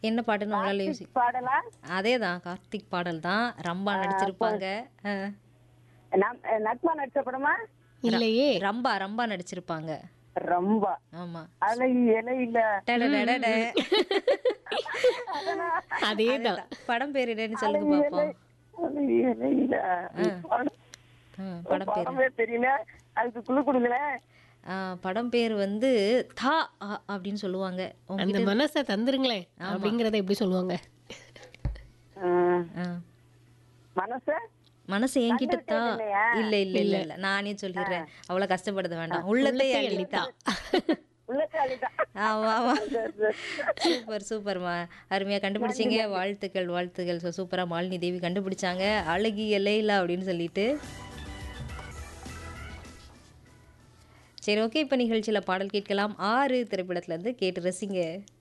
என்ன பாட்டுன்னு உங்களால யோசி பாடலா அதே தான் கார்த்திக் பாடல் தான் ரம்பா நடிச்சிருப்பாங்க ஆ. நம்- நட்பா நடிச்ச படமா இல்லையே ரம்பா ரம்பா நடிச்சிருப்பாங்க ரொம்ப ஆமா அலை இலை இல்ல டடடடட. அதேதான் படம் பேர் என்னன்னு சொல்லுங்க பாப்போம் அலை இலை இல்ல படம் ஆ, படம் பேர் படமே தெரியல அதுக்கு குழு கொடுங்களேன் ஆ, படம் பேர் வந்து தா ஆ அப்படின்னு சொல்லுவாங்க அந்த உங்ககிட்ட மனசை தந்துருங்களேன் அப்படிங்கறத எப்படி சொல்லுவாங்க ம், ஆ. மனச மனசு என்கிட்ட தா இல்லையா? இல்ல இல்ல இல்ல இல்ல நானே சொல்லிடுறேன் அவ்வளவு கஷ்டப்படுத்த வேண்டாம் உள்ளத்தை அள்ளித்தா உள்ளத்தை அழிதான் ஆமா ஆமா சூப்பர் சூப்பர்மா அருமையா கண்டுபிடிச்சீங்க வாழ்த்துக்கள் வாழ்த்துக்கள் ஸோ சூப்பரா மாலினி தேவி கண்டுபிடிச்சாங்க அழகி எல்லையில அப்படின்னு சொல்லிட்டு சரி ஓகே இப்போ நிகழ்ச்சியில் பாடல் கேட்கலாம் ஆறு திரைப்படத்துல இருந்து கேட்டு ரசிங்க